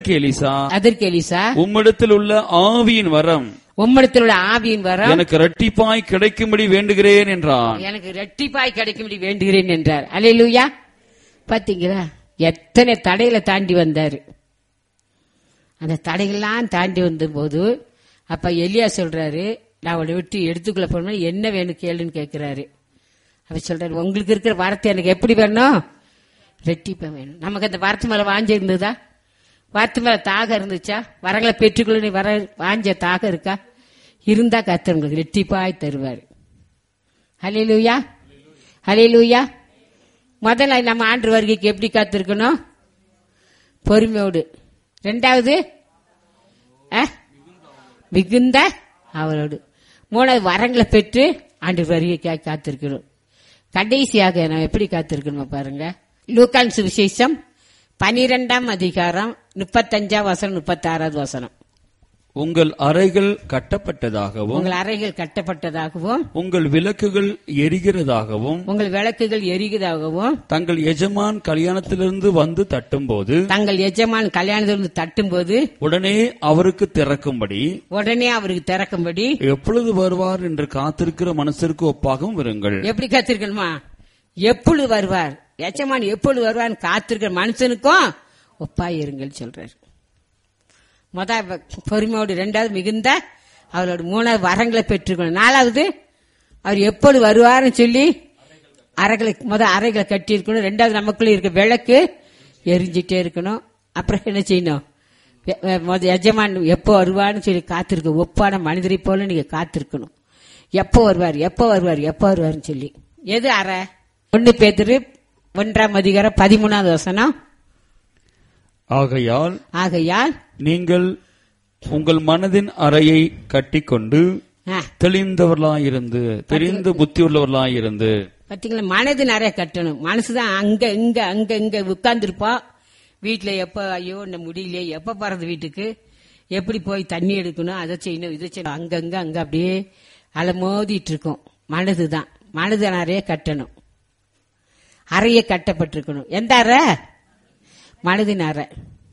Elisha அதற்கு Elisha உம்மிடத்தில் உள்ள ஆவியின் வரம் உம்மிடத்தில் உள்ள ஆவியின் வரம் எனக்கு இரட்டிப்பாய் கிடைக்கும்படி வேண்டுகிறேன் என்றான் எனக்கு ரெட்டிப்பாய் கிடைக்கும்படி வேண்டுகிறேன் என்றார் அல்லேலூயா பாத்தீங்களா எத்தனை தடைகளை தாண்டி வந்தாரு அந்த தடைகள்லாம் தாண்டி வந்தபோது அப்ப எலியா சொல்றாரு நான் அவளை விட்டு எடுத்துக்கொள்ள போனோம் என்ன வேணும் கேளுன்னு கேட்கிறாரு அவர் சொல்றாரு உங்களுக்கு இருக்கிற வார்த்தை எனக்கு எப்படி வேணும் ரெட்டிப்பா வேணும் நமக்கு அந்த வார்த்தை மேல வாஞ்ச இருந்ததா வார்த்தை மேல தாகம் இருந்துச்சா வரங்களை பெற்றுக்கொள்ள வர வாஞ்ச தாகம் இருக்கா இருந்தா கத்தர் உங்களுக்கு ரெட்டிப்பாய் தருவார் ஹalleluya ஹalleluya முதல்ல நம்ம ஆண்டு வருகைக்கு எப்படி காத்திருக்கணும் பொறுமையோடு ரெண்டாவது அஹ், மிகுந்த அவரோடு மூணாவது வரங்களை பெற்று ஆண்டு வருகைக்காக காத்திருக்கணும் கடைசியாக நம்ம எப்படி காத்திருக்கணும் பாருங்க லூக்கான் சுவிசேஷம் பனிரெண்டாம் அதிகாரம் முப்பத்தஞ்சாம் வசனம் முப்பத்தாறாவது வசனம் உங்கள் அறைகள் கட்டப்பட்டதாகவும் உங்கள் அறைகள் கட்டப்பட்டதாகவும் உங்கள் விளக்குகள் எரிகிறதாகவும் உங்கள் விளக்குகள் எரிகிறதாகவும் தங்கள் எஜமான் கல்யாணத்திலிருந்து வந்து தட்டும்போது தங்கள் எஜமான் கல்யாணத்திலிருந்து தட்டும்போது உடனே அவருக்கு திறக்கும்படி உடனே அவருக்கு திறக்கும்படி எப்பொழுது வருவார் என்று காத்திருக்கிற மனசிற்கு ஒப்பாகவும் இருங்கள் எப்படி காத்திருக்கணுமா எப்பொழுது வருவார் எஜமான் எப்பொழுது வருவார்னு காத்திருக்கிற மனுஷனுக்கும் ஒப்பாய் இருங்கள் சொல்றாரு முத பொறுமையோடு ரெண்டாவது மிகுந்த அவரோட மூணாவது வரங்களை பெற்றுக்கணும் நாலாவது அவர் எப்பொழுது வருவார்னு சொல்லி அறைகளை முத அறைகளை கட்டி இருக்கணும் ரெண்டாவது நமக்குள்ள இருக்க விளக்கு எரிஞ்சிட்டே இருக்கணும் அப்புறம் என்ன செய்யணும் வெ- வெ- முத எஜமான் எப்போ வருவார்னு சொல்லி காத்திருக்க ஒப்பான மனிதரை போல நீங்க காத்திருக்கணும் எப்போ வருவார் எப்போ வருவார் எப்போ வருவார்னு சொல்லி எது அறை ஒன்னு பேத்துரு ஒன்றாம் அதிகாரம் பதிமூணாவது வசனம் ஆகையால் ஆகையால் நீங்கள் உங்கள் மனதின் அறையை கட்டிக்கொண்டு ஆ, தெளிந்தவர்களாயிருந்து தெரிந்து புத்தியுள்ளவர்களாயிருந்து பாத்தீங்களா மனது நிறைய கட்டணும் மனசுதான் அங்க இங்க அங்க இங்க உட்கார்ந்துருப்போம் வீட்டுல எப்ப ஐயோ இந்த முடியலையே எப்ப போறது வீட்டுக்கு எப்படி போய் தண்ணி எடுக்கணும் அதை செய்யணும் இதை செய்யணும் அங்கங்க அங்க அப்படியே அலமோதிட்டு இருக்கும் மனதுதான் மனது நிறைய கட்டணும் அறைய கட்டப்பட்டிருக்கணும் எந்த அறை மனதின் அறை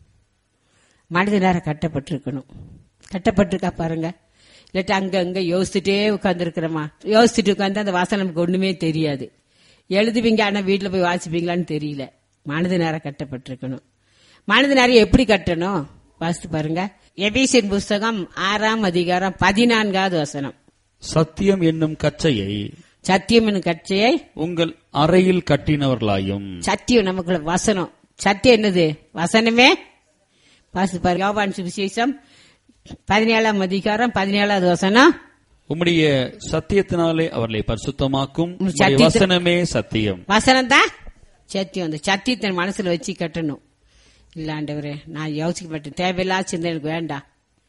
மனதின் அறை கட்டப்பட்டிருக்கணும் கட்டப்பட்டிருக்கா பாருங்க இல்லாட்டி அங்க அங்க யோசிச்சுட்டே உட்காந்துருக்கிறோமா யோசிச்சுட்டு உட்காந்து அந்த வாசனை நமக்கு ஒண்ணுமே தெரியாது எழுதுவீங்க ஆனா வீட்டுல போய் வாசிப்பீங்களான்னு தெரியல மனது நேரம் கட்டப்பட்டிருக்கணும் மனது நேரம் எப்படி கட்டணும் வாசித்து பாருங்க எபிசின் புஸ்தகம் ஆறாம் அதிகாரம் பதினான்காவது வசனம் சத்தியம் என்னும் கச்சையை சத்தியம் கட்சியை உங்கள் அறையில் கட்டினவர்களாயும் சத்தியம் நமக்குள்ள வசனம் சத்தியம் என்னது வசனமே வாசித்து பாருங்க யோவான் சுவிசேஷம் பதினேழாம் அதிகாரம் பதினேழாவது வசனம் உம்முடைய சத்தியத்தினாலே அவர்களை பரிசுத்தமாக்கும் உம் உம்முடைய சத்தியத்து- வசனமே சத்தியம் வசனம் தான் சத்தியம் அந்த சத்தியத்தை மனசுல வச்சு கட்டணும் இல்ல ஆண்டவரே நான் யோசிக்க மாட்டேன் தேவையில்லாத சிந்தனை எனக்கு வேண்டாம்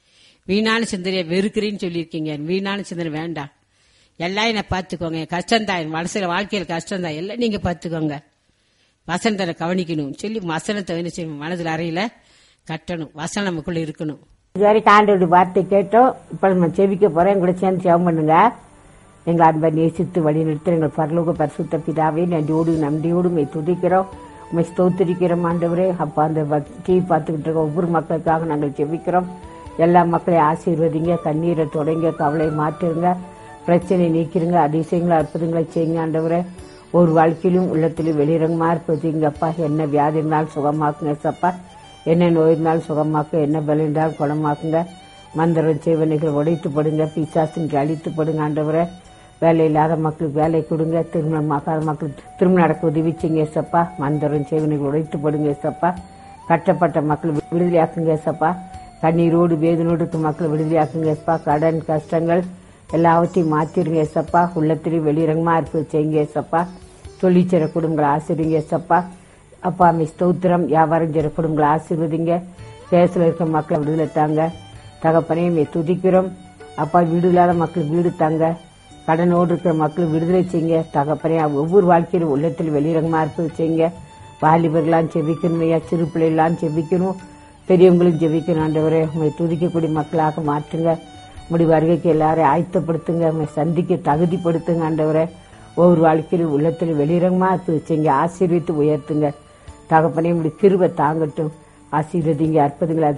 வீணான சிந்தனையை வெறுக்கிறேன்னு சொல்லியிருக்கீங்க வீணான சிந்தனை வேண்டாம் எல்லாம் என்ன பார்த்துக்கோங்க என் கஷ்டம்தான் என் மனசுல வாழ்க்கையில கஷ்டம்தான் எல்லாம் நீங்க பார்த்துக்கோங்க வசனத்தை கவனிக்கணும் சொல்லி வசனத்தை என்ன செய்யணும் மனதில் அறையில கட்டணும் வசனம் நமக்குள்ள இருக்கணும் இதுவரைக்கும் ஆண்டோட வார்த்தை கேட்டோம் இப்ப நம்ம செவிக்க போறோம் எங்களை சேர்ந்து ஜெபம் பண்ணுங்க எங்களை அன்பை நேசித்து வழி நிறுத்த எங்கள் பரலோக பரிசுத்த பிதாவே நன்றியோடு நன்றியோடு உண்மை துதிக்கிறோம் உண்மை ஸ்தோத்திரிக்கிறோம் ஆண்டவரே அப்பா அந்த டிவி பார்த்துக்கிட்டு இருக்க ஒவ்வொரு மக்களுக்காக நாங்கள் ஜெபிக்கிறோம் எல்லா மக்களையும் ஆசீர்வதிங்க கண்ணீரை தொடங்க கவலையை மாற்றுங்க பிரச்சனை நீக்கிருங்க அதிசயங்களை அற்புதங்களை செய்யுங்க ஆண்டவரே ஒரு வாழ்க்கையிலும் உள்ளத்திலும் வெளிரங்கமா இருப்பதுங்க அப்பா என்ன வியாதி இருந்தாலும் சுகமாக்குங்க சப்பா என்ன நோய் இருந்தாலும் சுகமாக்க என்ன பலம் இருந்தாலும் குணமாக்குங்க மந்திரம் செய்வனைகள் உடைத்து படுங்க பிசாசின் அழித்து படுங்க ஆண்டவரை வேலை இல்லாத மக்களுக்கு வேலை கொடுங்க திருமணம் ஆகாத மக்களுக்கு திருமணம் நடக்க உதவி செய்யுங்க சப்பா மந்திரம் செய்வனைகள் உடைத்து படுங்க சப்பா கட்டப்பட்ட மக்கள் விடுதலையாக்குங்க சப்பா கண்ணீரோடு வேதனோடு இருக்க மக்களை விடுதலையாக்குங்க சப்பா கடன் கஷ்டங்கள் எல்லாவற்றையும் மாத்திருங்க சப்பா உள்ளத்திலையும் வெளிரங்கமா இருப்பது செய்யுங்க சப்பா தொழிற்சிற குடும்பங்களை ஆசிரிங்க சப்பா அப்பா அம்மை ஸ்தோத்திரம் வியாபாரம் செய்கிற குடும்பங்களை ஆசீர்வதிங்க கேஸ்ல இருக்க மக்களை விடுதலை தாங்க தகப்பனையுமே துதிக்கிறோம் அப்பா வீடு இல்லாத மக்களுக்கு வீடு தாங்க கடனோடு இருக்கிற மக்களுக்கு விடுதலை செய்யுங்க தகப்பனே ஒவ்வொரு வாழ்க்கையிலும் உள்ளத்தில் வெளிரங்கமா இருப்பது செய்யுங்க வாலிபர்களாம் செபிக்கணும் ஐயா சிறு பிள்ளைகளாம் செபிக்கணும் பெரியவங்களும் ஜெபிக்கணும் ஆண்டவரே உங்களை துதிக்கக்கூடிய மக்களாக மாற்றுங்க முடி வருகைக்கு எல்லாரையும் ஆயத்தப்படுத்துங்க உங்களை சந்திக்க தகுதிப்படுத்துங்க ஆண்டவரே ஒவ்வொரு வாழ்க்கையிலும் உள்ளத்தில் வெளிரங்கமா செய்யுங்க ஆசீர்வித்து உயர்த்துங்க தகப்பனே இப்படி கிருபை தாங்கட்டும் ஆசீர்வதிங்க அற்புதங்களை